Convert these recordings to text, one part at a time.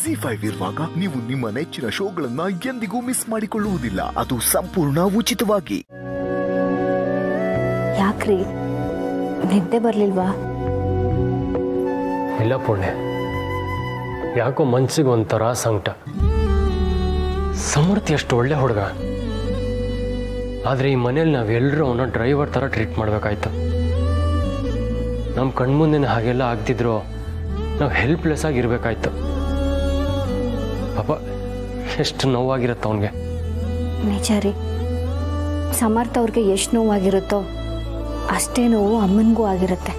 G five ಇರುವಾಗ ನೀವು ನಿಮ್ಮ ನೆಚ್ಚಿನ ಶೋಗಳನ್ನ ಎಂದಿಗೂ ಮಿಸ್ ಮಾಡಿಕೊಳ್ಳುವುದಿಲ್ಲ ಅದು ಸಂಪೂರ್ಣ ಉಚಿತವಾಗಿ ಯಾಕ್ರಿ ನಿದ್ದೆ ಬರ್ಲಿಲ್ವಾ ಇಲ್ಲ ಪುಣ್ಯ ಯಾಕೋ ಮನ್ಸಿಗೆ ಒಂಥರ ಸಂಕಟ ಸಮರ್ಥ್ ಎಷ್ಟು ಒಳ್ಳೆ ಹುಡುಗ ಆದರೆ ಈ ಮನೇಲಿ ನಾವೆಲ್ಲರೂ ಅವನ ಡ್ರೈವರ್ ಥರ ಟ್ರೀಟ್ ಮಾಡಬೇಕಾಯ್ತು ನಮ್ಮ ಕಣ್ಮುಂದೆ ಹಾಗೆಲ್ಲ ಆಗ್ತಿದ್ರು ನಾವು ಹೆಲ್ಪ್ಲೆಸ್ ಆಗಿರ್ಬೇಕಾಯ್ತು ಪಾಪ ಎಷ್ಟು ನೋವಾಗಿರುತ್ತೆ ಅವನಿಗೆ ನಿಜ ರೀ ಸಮರ್ಥ ಅವ್ರಿಗೆ ಎಷ್ಟು ನೋವಾಗಿರುತ್ತೋ ಅಷ್ಟೇ ನೋವು ಅಮ್ಮನಿಗೂ ಆಗಿರುತ್ತೆ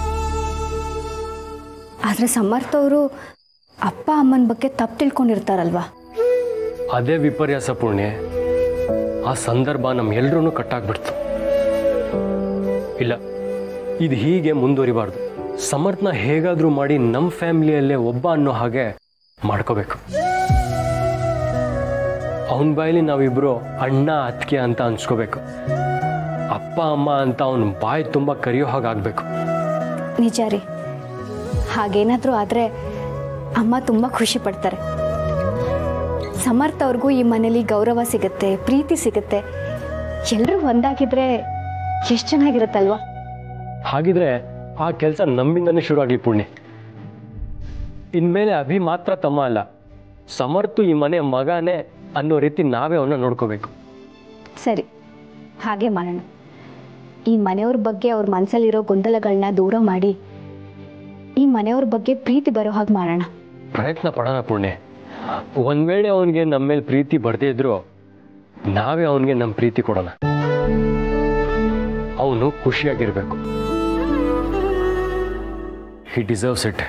ಆದರೆ ಸಮರ್ಥ ಅವರು ಅಪ್ಪ ಅಮ್ಮನ ಬಗ್ಗೆ ತಪ್ಪು ತಿಳ್ಕೊಂಡಿರ್ತಾರಲ್ವಾ ಅದೇ ವಿಪರ್ಯಾಸ ಪುಣ್ಯ ಆ ಸಂದರ್ಭ ನಮ್ಮೆಲ್ರೂ ಕಟ್ಟಾಗ್ಬಿಡ್ತು ಇಲ್ಲ ಇದು ಹೀಗೆ ಮುಂದುವರಿಬಾರ್ದು ಸಮರ್ಥನ ಹೇಗಾದರೂ ಮಾಡಿ ನಮ್ಮ ಫ್ಯಾಮಿಲಿಯಲ್ಲೇ ಒಬ್ಬ ಅನ್ನೋ ಹಾಗೆ ಮಾಡ್ಕೋಬೇಕು ಅವನ ಬಾಯಲ್ಲಿ ನಾವಿಬ್ರು ಅಣ್ಣ ಅತ್ತಿಗೆ ಅಂತ ಅನ್ಸ್ಕೋಬೇಕು ಅಪ್ಪ ಅಮ್ಮ ಅಂತ ಅವನ ಬಾಯಿ ತುಂಬ ಕರಿಯೋ ಹಾಗೆ ಆಗಬೇಕು ನಿಜ ರೀ ಹಾಗೇನಾದರೂ ಆದರೆ ಅಮ್ಮ ತುಂಬ ಖುಷಿ ಪಡ್ತಾರೆ ಸಮರ್ಥ ಅವ್ರಿಗೂ ಈ ಮನೇಲಿ ಗೌರವ ಸಿಗುತ್ತೆ ಪ್ರೀತಿ ಸಿಗುತ್ತೆ ಎಲ್ಲರೂ ಒಂದಾಗಿದ್ರೆ ಎಷ್ಟು ಚೆನ್ನಾಗಿರುತ್ತಲ್ವಾ ಹಾಗಿದ್ರೆ ಆ ಕೆಲಸ ನಮ್ಮಿಂದನೇ ಶುರು ಆಗಲಿ ಪುಣ್ಯ ಇನ್ಮೇಲೆ ಅಭಿ ಮಾತ್ರ ತಮ್ಮ ಅಲ್ಲ ಸಮರ್ಥು ಈ ಮನೆ ಮಗನೇ ಅನ್ನೋ ರೀತಿ ನಾವೇ ಅವನ್ನ ನೋಡ್ಕೋಬೇಕು ಸರಿ ಹಾಗೆ ಮಾಡೋಣ ಈ ಮನೆಯವ್ರ ಬಗ್ಗೆ ಅವ್ರ ಮನಸ್ಸಲ್ಲಿರೋ ಗೊಂದಲಗಳನ್ನ ದೂರ ಮಾಡಿ ಈ ಮನೆಯವ್ರ ಬಗ್ಗೆ ಪ್ರೀತಿ ಬರೋ ಹಾಗೆ ಮಾಡೋಣ ಪ್ರಯತ್ನ ಪಡೋಣ ಪುಣ್ಯ ಒಂದ್ ವೇಳೆ ಅವನಿಗೆ ನಮ್ಮ ಮೇಲೆ ಪ್ರೀತಿ ಬರ್ದೇ ಇದ್ರು ನಾವೇ ಅವನಿಗೆ ನಮ್ಮ ಪ್ರೀತಿ ಕೊಡೋಣ ಅವನು ಖುಷಿಯಾಗಿರ್ಬೇಕು ಹಿ ಡಿಸರ್ವ್ಸ್ ಇಟ್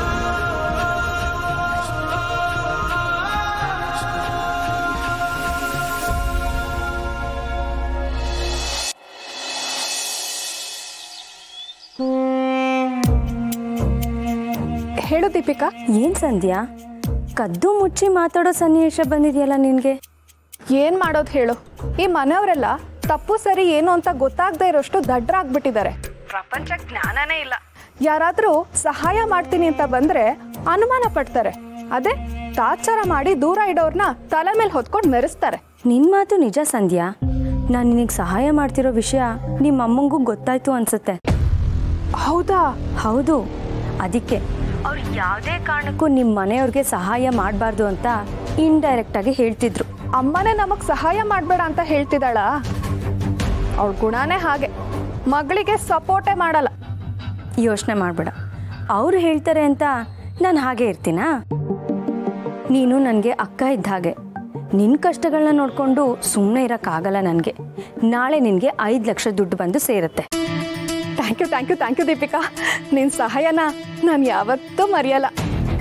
ಹೇಳು ದೀಪಿಕಾ ಏನ್ ಸಂಧ್ಯಾ ಕದ್ದು ಮುಚ್ಚಿ ಮಾತಾಡೋ ಸನ್ನಿವೇಶ ಬಂದಿದೆಯಲ್ಲ ನಿನ್ಗೆ ಏನ್ ಮಾಡೋದು ಹೇಳು ಈ ಮನೆಯವರೆಲ್ಲ ತಪ್ಪು ಸರಿ ಏನು ಅಂತ ಗೊತ್ತಾಗದೆ ಇರೋಷ್ಟು ದಡ್ಡರಾಗ್ಬಿಟ್ಟಿದ್ದಾರೆ ಪ್ರಪಂಚ ಜ್ಞಾನನೇ ಇಲ್ಲ ಯಾರಾದ್ರೂ ಸಹಾಯ ಮಾಡ್ತೀನಿ ಅಂತ ಬಂದ್ರೆ ಅನುಮಾನ ಪಡ್ತಾರೆ ಅದೇ ತಾತ್ಸಾರ ಮಾಡಿ ದೂರ ಇಡೋರ್ನ ತಲೆ ಮೇಲೆ ಹೊತ್ಕೊಂಡು ಮೆರೆಸ್ತಾರೆ ನಿನ್ ಮಾತು ನಿಜ ಸಂಧ್ಯಾ ನಾನು ನಿನಗೆ ಸಹಾಯ ಮಾಡ್ತಿರೋ ವಿಷಯ ನಿಮ್ಮ ಅಮ್ಮಂಗೂ ಗೊತ್ತಾಯ್ತು ಅನ್ಸುತ್ತೆ ಹೌದಾ ಹೌದು ಅದಕ್ಕೆ ಅವ್ರು ಯಾವುದೇ ಕಾರಣಕ್ಕೂ ನಿಮ್ಮ ಮನೆಯವ್ರಿಗೆ ಸಹಾಯ ಮಾಡಬಾರ್ದು ಅಂತ ಇಂಡೈರೆಕ್ಟ್ ಆಗಿ ಹೇಳ್ತಿದ್ರು ಅಮ್ಮನೇ ನಮಗ್ ಸಹಾಯ ಮಾಡ್ಬೇಡ ಅಂತ ಹೇಳ್ತಿದ್ದಾಳ ಅವಳ ಗುಣನೇ ಹಾಗೆ ಮಗಳಿಗೆ ಸಪೋರ್ಟೇ ಮಾಡಲ್ಲ ಯೋಚನೆ ಮಾಡಬೇಡ ಅವ್ರು ಹೇಳ್ತಾರೆ ಅಂತ ನಾನು ಹಾಗೆ ಇರ್ತೀನಾ ನೀನು ನನಗೆ ಅಕ್ಕ ಇದ್ದ ಹಾಗೆ ನಿನ್ನ ಕಷ್ಟಗಳನ್ನ ನೋಡಿಕೊಂಡು ಸುಮ್ಮನೆ ಇರೋಕ್ಕಾಗಲ್ಲ ನನಗೆ ನಾಳೆ ನಿನಗೆ ಐದು ಲಕ್ಷ ದುಡ್ಡು ಬಂದು ಸೇರುತ್ತೆ thank you thank you thank you Deepika ನಿನ್ನ ಸಹಾಯನ ನಾನು ಯಾವತ್ತೂ ಮರೆಯಲ್ಲ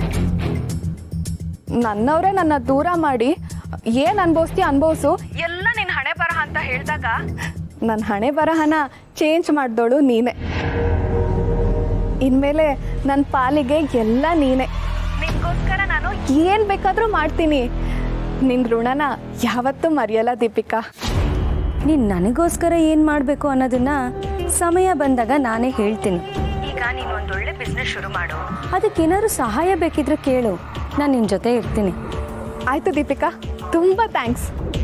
ನನ್ನವರೇ ನನ್ನ ದೂರ ಮಾಡಿ ಏನು ಅನ್ಭವಿಸ್ತಿ ಅನ್ಭವಿಸು ಎಲ್ಲ ನಿನ್ನ ಹಣೆ ಬರಹ ಅಂತ ಹೇಳಿದಾಗ ನನ್ನ ಹಣೆ ಬರಹನ ಚೇಂಜ್ ಮಾಡಿದೋಳು ನೀನೆ ಇನ್ಮೇಲೆ ನನ್ನ ಪಾಲಿಗೆ ಎಲ್ಲ ನೀನೆ ನಿನ್ಗೋಸ್ಕರ ನಾನು ಏನು ಬೇಕಾದರೂ ಮಾಡ್ತೀನಿ ನಿನ್ನ ಋಣನ ಯಾವತ್ತೂ ಮರೆಯಲ್ಲ ದೀಪಿಕಾ ನೀನು ನನಗೋಸ್ಕರ ಏನು ಮಾಡಬೇಕು ಅನ್ನೋದನ್ನ ಸಮಯ ಬಂದಾಗ ನಾನೇ ಹೇಳ್ತೀನಿ ಈಗ ನೀನು ಒಂದೊಳ್ಳೆ ಬಿಸ್ನೆಸ್ ಶುರು ಮಾಡು ಅದಕ್ಕೇನಾದ್ರು ಸಹಾಯ ಬೇಕಿದ್ರೆ ಕೇಳು ನಾನು ನಿನ್ನ ಜೊತೆ ಇರ್ತೀನಿ ಆಯ್ತು ದೀಪಿಕಾ ತುಂಬ ಥ್ಯಾಂಕ್ಸ್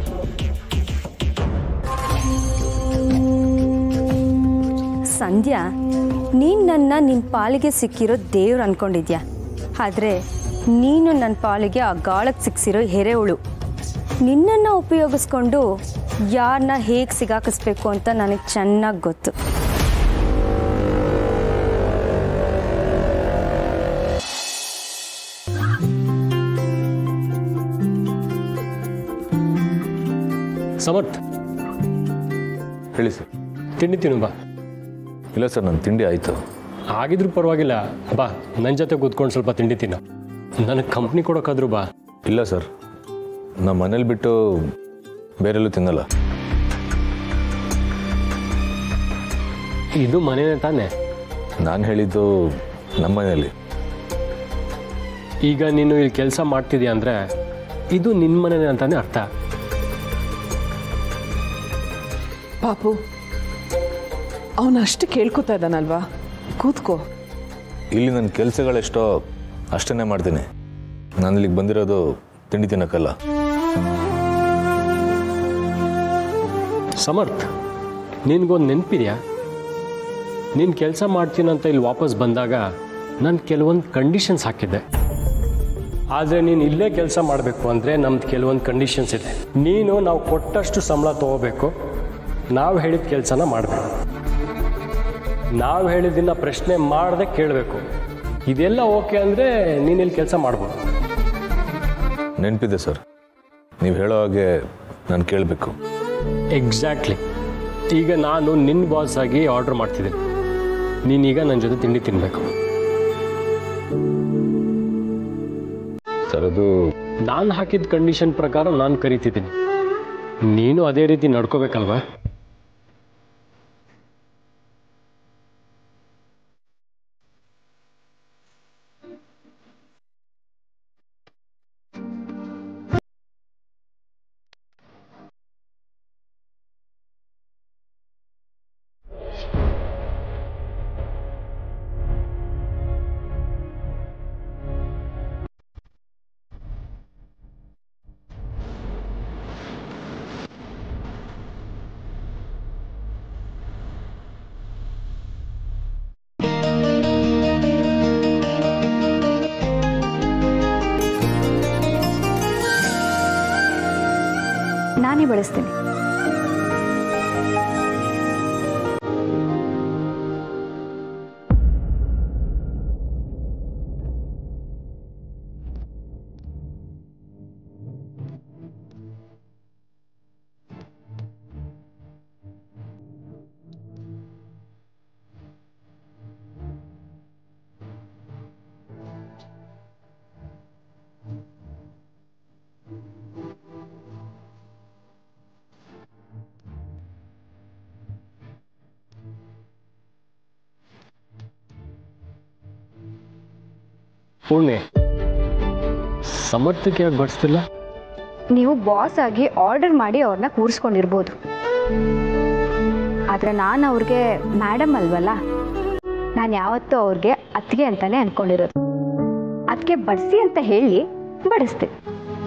ಸಂಧ್ಯಾ ನೀನು ನನ್ನ ನಿನ್ನ ಪಾಲಿಗೆ ಸಿಕ್ಕಿರೋ ದೇವ್ರು ಅನ್ಕೊಂಡಿದ್ಯಾ ಆದರೆ ನೀನು ನನ್ನ ಪಾಲಿಗೆ ಆ ಗಾಳಕ್ಕೆ ಸಿಕ್ಸಿರೋ ಎರೆಹುಳು ನಿನ್ನನ್ನು ಉಪಯೋಗಿಸ್ಕೊಂಡು ಯಾರನ್ನ ಹೇಗೆ ಸಿಗಾಕಿಸ್ಬೇಕು ಅಂತ ನನಗೆ ಚೆನ್ನಾಗಿ ಗೊತ್ತು ಸಮರ್ಥ್ ಹೇಳಿ ಸರ್ ತಿಂಡಿ ತಿನ್ನು ಬಾ ಇಲ್ಲ ಸರ್ ನನ್ನ ತಿಂಡಿ ಆಯಿತು ಆಗಿದ್ರೂ ಪರವಾಗಿಲ್ಲ ಬಾ ನನ್ನ ಜೊತೆ ಕೂತ್ಕೊಂಡು ಸ್ವಲ್ಪ ತಿಂಡಿ ತಿನ್ನು ನನಗೆ ಕಂಪ್ನಿ ಕೊಡೋಕ್ಕಾದ್ರೂ ಬಾ ಇಲ್ಲ ಸರ್ ನಮ್ಮ ಮನೇಲಿ ಬಿಟ್ಟು ಬೇರೆಲ್ಲೂ ತಿನ್ನಲ್ಲ ಇದು ಮನೇನೆ ತಾನೇ ನಾನು ಹೇಳಿದ್ದು ನಮ್ಮ ಮನೆಯಲ್ಲಿ ಈಗ ನೀನು ಇಲ್ಲಿ ಕೆಲಸ ಮಾಡ್ತಿದ್ಯಾ ಅಂದರೆ ಇದು ನಿನ್ನ ಮನೇನೆ ಅಂತಾನೆ ಅರ್ಥ ಪಾಪು ಅವನು ಅಷ್ಟು ಕೇಳ್ಕೊತಾ ಇದ್ದಾನಲ್ವಾ ಕೂತ್ಕೋ ಇಲ್ಲಿ ನನ್ನ ಕೆಲಸಗಳೆಷ್ಟೋ ಅಷ್ಟನ್ನೇ ಮಾಡ್ತೀನಿ ನಾನು ಇಲ್ಲಿಗೆ ಬಂದಿರೋದು ತಿಂಡಿ ತಿನ್ನಕ್ಕಲ್ಲ ಸಮರ್ಥ್ ನಿನಗೊಂದು ನೆನಪಿದೆಯಾ ನೀನು ಕೆಲಸ ಮಾಡ್ತೀನಂತ ಇಲ್ಲಿ ವಾಪಸ್ ಬಂದಾಗ ನಾನು ಕೆಲವೊಂದು ಕಂಡೀಷನ್ಸ್ ಹಾಕಿದ್ದೆ ಆದರೆ ನೀನು ಇಲ್ಲೇ ಕೆಲಸ ಮಾಡಬೇಕು ಅಂದರೆ ನಮ್ದು ಕೆಲವೊಂದು ಕಂಡೀಷನ್ಸ್ ಇದೆ ನೀನು ನಾವು ಕೊಟ್ಟಷ್ಟು ಸಂಬಳ ತೊಗೋಬೇಕು ನಾವು ಹೇಳಿದ ಕೆಲಸನ ಮಾಡಬೇಕು ನಾವು ಹೇಳಿದ್ದನ್ನ ಪ್ರಶ್ನೆ ಮಾಡದೆ ಕೇಳಬೇಕು ಇದೆಲ್ಲ ಓಕೆ ಅಂದರೆ ನೀನು ಇಲ್ಲಿ ಕೆಲಸ ಮಾಡ್ಬೋದು ನೆನಪಿದೆ ಸರ್ ನೀವು ಹೇಳೋ ಹಾಗೆ ನಾನು ಕೇಳಬೇಕು ಎಕ್ಸಾಕ್ಟ್ಲಿ ಈಗ ನಾನು ನಿನ್ನ ಬಾಸ್ ಆಗಿ ಆರ್ಡರ್ ಮಾಡ್ತಿದ್ದೀನಿ ನೀನೀಗ ನನ್ನ ಜೊತೆ ತಿಂಡಿ ತಿನ್ನಬೇಕು ಸರ್ ಅದು ನಾನು ಹಾಕಿದ ಕಂಡೀಷನ್ ಪ್ರಕಾರ ನಾನು ಕರಿತಿದ್ದೀನಿ ನೀನು ಅದೇ ರೀತಿ ನಡ್ಕೋಬೇಕಲ್ವಾ ನಾನೇ ಬಳಸ್ತೀನಿ ಪೂರ್ಣಿ ಸಮರ್ಥಕ್ಕೆ ಯಾಕೆ ಬಡಿಸ್ತಿಲ್ಲ ನೀವು ಬಾಸ್ ಆಗಿ ಆರ್ಡರ್ ಮಾಡಿ ಅವ್ರನ್ನ ಕೂರಿಸ್ಕೊಂಡಿರ್ಬೋದು ಆದರೆ ನಾನು ಅವ್ರಿಗೆ ಮೇಡಮ್ ಅಲ್ವಲ್ಲ ನಾನು ಯಾವತ್ತೂ ಅವ್ರಿಗೆ ಅತ್ತಿಗೆ ಅಂತಾನೆ ಅಂದ್ಕೊಂಡಿರೋದು ಅದಕ್ಕೆ ಬಡಿಸಿ ಅಂತ ಹೇಳಿ ಬಡಿಸ್ತೀನಿ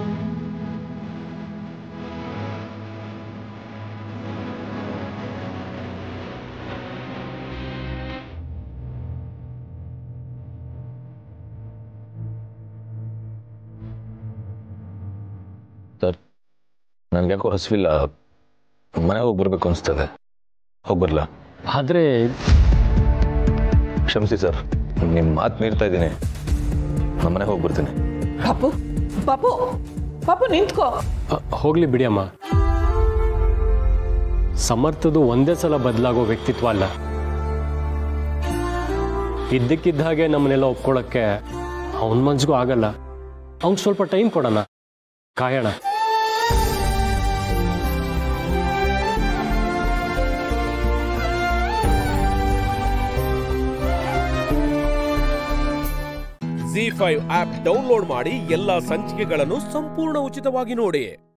ಸರ್ ನನಗೆ ಯಾಕೋ ಹಸಿವಿಲ್ಲ ಮನೆಗೆ ಹೋಗಿ ಬರಬೇಕು ಅನಿಸ್ತದೆ ಹೋಗಿ ಬರಲ್ಲ ಆದರೆ ಕ್ಷಮಿಸಿ ಸರ್ ನಿಮ್ಮ ಮಾತು ಮೀರ್ತಾ ಇದ್ದೀನಿ ನಮ್ಮ ಮನೆಗೆ ಹೋಗಿ ಬರ್ತೀನಿ ಪಾಪು ಪಾಪು ಪಾಪು ನಿಂತ್ಕೋ ಹೋಗಲಿ ಬಿಡಿ ಅಮ್ಮ ಸಮರ್ಥದು ಒಂದೇ ಸಲ ಬದಲಾಗೋ ವ್ಯಕ್ತಿತ್ವ ಅಲ್ಲ ಇದ್ದಕ್ಕಿದ್ದ ಹಾಗೆ ನಮ್ಮನ್ನೆಲ್ಲ ಒಪ್ಕೊಳ್ಳೋಕ್ಕೆ ಅವನ ಮನ್ಸಿಗೂ ಆಗಲ್ಲ ಅವ್ನಿಗೆ ಸ್ವಲ್ಪ ಟೈಮ್ ಕೊಡೋಣ ಕಾಯೋಣ ಜಿ ಫೈವ್ ಆಪ್ ಡೌನ್ಲೋಡ್ ಮಾಡಿ ಎಲ್ಲಾ ಸಂಚಿಕೆಗಳನ್ನು ಸಂಪೂರ್ಣ ಉಚಿತವಾಗಿ ನೋಡಿ